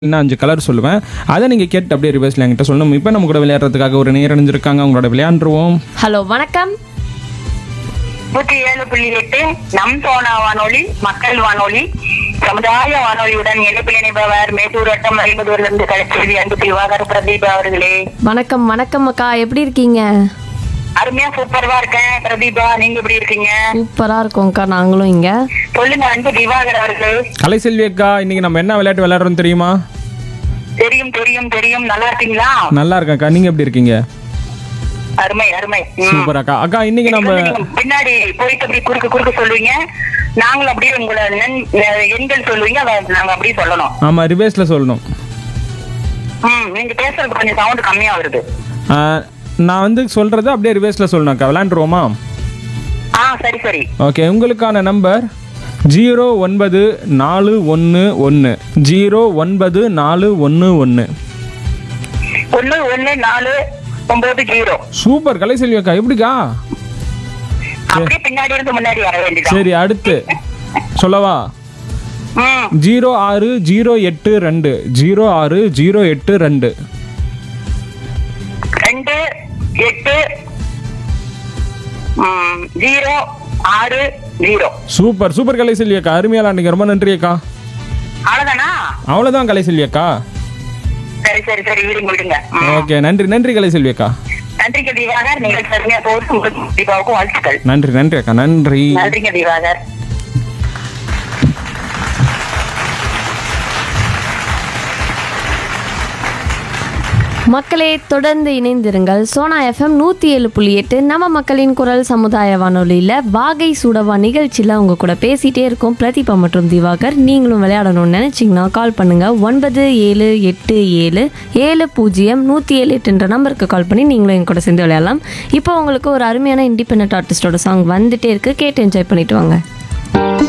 இன்னும் அஞ்சு கலர் சொல்லுவேன் அதை நீங்கள் கேட்டு அப்படியே ரிவர்ஸில் என்கிட்ட சொல்லணும் இப்போ நம்ம கூட விளையாடுறதுக்காக ஒரு நேரம் அணிஞ்சிருக்காங்க அவங்களோட விளையாண்டுருவோம் ஹலோ வணக்கம் நூற்றி ஏழு புள்ளி எட்டு நம் சோனா வானொலி மக்கள் வானொலி சமுதாய வானொலியுடன் இணைப்பில் இணைப்பவர் மேட்டூர் வட்டம் ஐம்பதூர்லிருந்து கலைச்செல்வி அன்பு திவாகர் பிரதீபா அவர்களே வணக்கம் வணக்கம் அக்கா எப்படி இருக்கீங்க அருமையா சூப்பர்வா இருக்கேன் பிரதீபா நீங்க எப்படி இருக்கீங்க சூப்பரா இருக்கோம்க்கா நாங்களும் இங்க சொல்லுங்க அன்பு திவாகர் அவர்கள் கலைசெல்வி அக்கா இன்னைக்கு நம்ம என்ன விளையாட்டு விளையாடுறோம் தெரியுமா தெரியும் தெரியும் தெரியும் நல்லா இருக்கீங்களா நல்லா இருக்கேன்க்கா நீங்கள் எப்படி இருக்கீங்க அருமை அருமை ம். சூப்பர் அக்கா அக்கா இன்னைக்கு இது நம்ம வந்து நீங்க பின்னாடி போயிட்டு அப்படி குறுக்கு குறுக்கு சொல்லுவீங்க நாங்களும் அப்படியே உங்களை நன்- எண்கள் சொல்லுவீங்க அதை நாங்க அப்படியே சொல்லணும் ஆமாம் ரிவர்ஸில் சொல்லணும் ம் நீங்க பேசுறது கொஞ்சம் சவுண்ட் கம்மியா வருது ஆ, நான் வந்து சொல்கிறத அப்படியே ரிவர்ஸில் சொல்லணும் அக்கா விளையாண்டுருவோமா ஆ சரி சரி ஓகே உங்களுக்கான நம்பர் ஜீரோ ஒன்பது நாலு ஒன்று ஒன்று ஜீரோ ஒன்பது நாலு ஒன்று ஒன்று ஒண்ணு ஒண்ணு நாலு ஒன்பது ஜீரோ சூப்பர் கலைசெல்வி அக்கா எப்படிக்கா அப்படியே பின்னாடி இருந்து முன்னாடி வர வேண்டியது சரி அடுத்து சொல்லவா ம் ஜீரோ ஆறு ஜீரோ எட்டு ரெண்டு ஜீரோ ஆறு ஜீரோ எட்டு ரெண்டு ரெண்டு எட்டு ம், ஜீரோ ஆறு ஜீரோ சூப்பர் சூப்பர் கலைசெல்வி அக்கா அருமையாக விளாண்டுங்க ரொம்ப நன்றி அக்கா அவ்வளவுதானா அவ்வளோதான் கலைசெல்வி அக்கா சரி சரி சரி விடுங்க விடுங்க ம். ஓகே நன்றி நன்றி கலைசெல்வி அக்கா நன்றிங்க திவாகர் நீங்கள் சரியா போது உங்களுக்கு தீபாவுக்கும் வாழ்த்துக்கள் நன்றி நன்றி அக்கா நன்றி நன்றிங்க திவாகர் மக்களே தொடர்ந்து இணைந்திருங்கள் சோனா எஃப்எம் நூற்றி ஏழு புள்ளி எட்டு நம்ம மக்களின் குரல் சமுதாய வானொலியில் வாகை சூடவா நிகழ்ச்சியில் உங்க கூட பேசிட்டே இருக்கோம் பிரதீபா மற்றும் திவாகர் நீங்களும் விளையாடணும்னு நினச்சிங்கன்னா கால் பண்ணுங்க ஒன்பது ஏழு எட்டு ஏழு ஏழு பூஜ்ஜியம் நூற்றி ஏழு எட்டுன்ற நம்பருக்கு கால் பண்ணி நீங்களும் எங்க கூட சேர்ந்து விளையாடலாம் இப்போ உங்களுக்கு ஒரு அருமையான இண்டிபெண்ட் ஆர்டிஸ்டோட சாங் வந்துட்டே இருக்கு கேட்டு என்ஜாய் பண்ணிட்டு வாங்க